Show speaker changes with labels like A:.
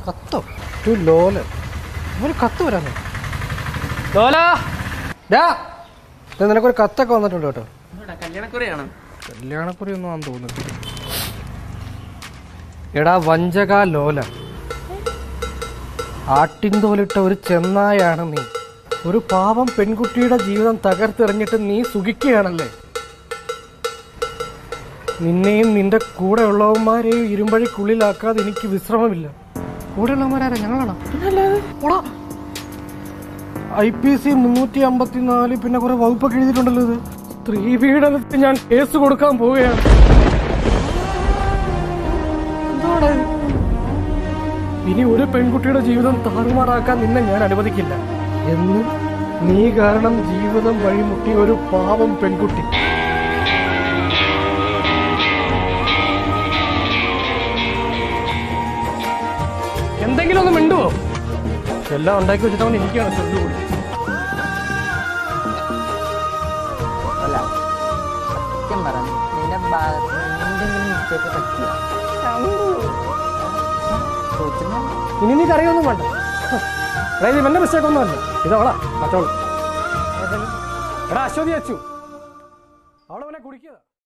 A: കത്തോ ഒരു ലോല ഒരു കത്ത് വരാനോ ലോല ഡാ ദേ നിനക്കൊരു കത്തൊക്കെ വന്നിട്ടുണ്ട് കേട്ടോ
B: കല്യാണക്കുറിയാണ്
A: കല്യാണക്കുറി ഒന്നും ആണെന്ന് തോന്നുന്നു എടാ വഞ്ചക ലോല ആട്ടിൻതോലിട്ട ഒരു ചെന്നായാണ് നീ ഒരു പാവം പെൺകുട്ടിയുടെ ജീവിതം തകർത്തെറിഞ്ഞിട്ട് നീ സുഖിക്കുകയാണല്ലേ നിന്നെയും നിന്റെ കൂടെ ഉള്ളവന്മാരെയും ഇരുമ്പഴിക്കുള്ളിലാക്കാതെ എനിക്ക് വിശ്രമമില്ല കൂടെയുള്ളവന്മാരാരാ ഞങ്ങളാണോ ഐ പി സി മുന്നൂറ്റി അമ്പത്തിനാല് പിന്നെ കുറെ വകുപ്പൊക്കെ എഴുതിയിട്ടുണ്ടല്ലോ ഇത് സ്ത്രീ പീഡനത്തിന് ഞാൻ കേസ് കൊടുക്കാൻ പോവുകയാണ് എന്താണ് ഇത്? ഇനി ഒരു പെൺകുട്ടിയുടെ ജീവിതം താറുമാറാക്കാൻ നിന്നെ ഞാൻ അനുവദിക്കില്ല എന്ന് നീ കാരണം ജീവിതം വഴിമുട്ടിയ ഒരു പാവം പെൺകുട്ടി എന്തെങ്കിലും ഒന്ന് മിണ്ടുവോ എല്ലാം ഉണ്ടാക്കി വെച്ചിട്ടാണ് എനിക്കാണ് ചൊല്ലുകൂടി
B: അല്ല സത്യം പറഞ്ഞു നിന്റെ ഭാഗത്ത് എന്തെങ്കിലും മിസ്റ്റേക്ക് പറ്റിയ
A: ഇനി നീ കറിയൊന്നും വേണ്ട അതായത് ഇവന്റെ മിസ്റ്റേക്ക് ഒന്നും അല്ല ഇതവളാ മറ്റോള് എടാ അശ്വതി അച്ചു അവളവനെ കുടിക്കുക